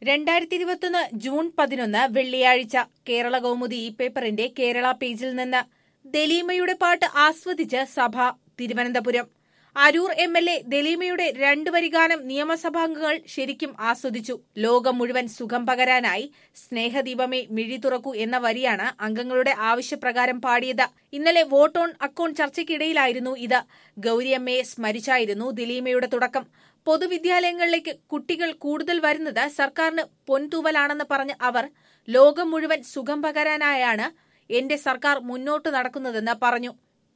രണ്ടായിരത്തി ഇരുപത്തൊന്ന് ജൂൺ പതിനൊന്ന് വെള്ളിയാഴ്ച കേരള കൗമുദി ഈ പേപ്പറിന്റെ കേരള പേജിൽ നിന്ന് ദലീമയുടെ പാട്ട് ആസ്വദിച്ച് സഭ Thiruvananthapuram Aroor M L A ദലീമയുടെ രണ്ടു വരിഗാനം നിയമസഭാംഗങ്ങൾ ശരിക്കും ആസ്വദിച്ചു ലോകം മുഴുവൻ സുഖം പകരാനായി സ്നേഹദീപമേ മിഴി തുറക്കൂ എന്ന വരിയാണ് അംഗങ്ങളുടെ ആവശ്യപ്രകാരം പാടിയത് ഇന്നലെ വോട്ട് ഓൺ അക്കൌണ്ട് ചർച്ചയ്ക്കിടയിലായിരുന്നു ഇത് ഗൌരിയമ്മയെ സ്മരിച്ചായിരുന്നു ദലീമയുടെ തുടക്കം പൊതുവിദ്യാലയങ്ങളിലേക്ക് കുട്ടികൾ കൂടുതൽ വരുന്നത് സർക്കാരിന് പൊൻതൂവലാണെന്ന് പറഞ്ഞ അവർ ലോകം മുഴുവൻ സുഖം പകരാനായാണ് എന്റെ സർക്കാർ മുന്നോട്ട് നടക്കുന്നതെന്ന് പറഞ്ഞു